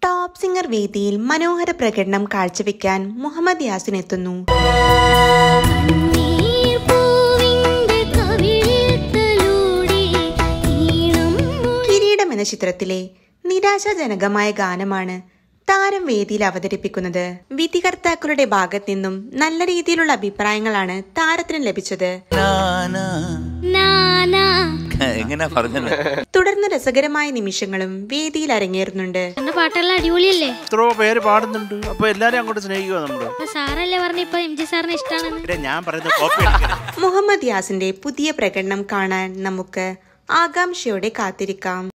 Top singer വേദിയിൽ മനോഹര പ്രകടനം കാഴ്ചവെക്കാൻ മുഹമ്മദ് യാസിൻ എത്തുന്നു നീർപ്പൂവിന്റെ കവിളിത്തലോടെ ഈണം കിരീടം എന്ന ചിത്രത്തിലെ നിരാശാജനകമായ ഗാനമാണ് താരം വേദിയിൽ അവതരിപ്പിക്കുന്നത് വിധികർത്താക്കളുടെ ഭാഗത്ത് നിന്നും നല്ല രീതിയിലുള്ള അഭിപ്രായങ്ങളാണ് താരത്തിന് ലഭിച്ചത് നാനാ. നാനാ എങ്ങനെയാ പറഞ്ഞത് തുടർന്ന് രസകരമായ നിമിഷങ്ങളും വേദിയിൽ അരങ്ങേറുന്നുണ്ട് എന്ന പാട്ടെല്ലാം അടിപൊളിയല്ലേ എത്രയോ പേര് പാടുന്നുണ്ട് അപ്പൊ എല്ലാരും അങ്ങോട്ട് സ്നേഹിക്കുക നമ്മള് അപ്പൊ സാറല്ലേ പറഞ്ഞ ഇപ്പൊ എം ജി സാറിന് ഇഷ്ടമാണെന്ന് പിന്നെ ഞാൻ പറയുന്നത് കോപ്പി അടിക്കണം മുഹമ്മദ് യാസിന്റെ പുതിയ പ്രകടനം കാണാൻ നമുക്ക് ആകാംക്ഷയോടെ കാത്തിരിക്കാം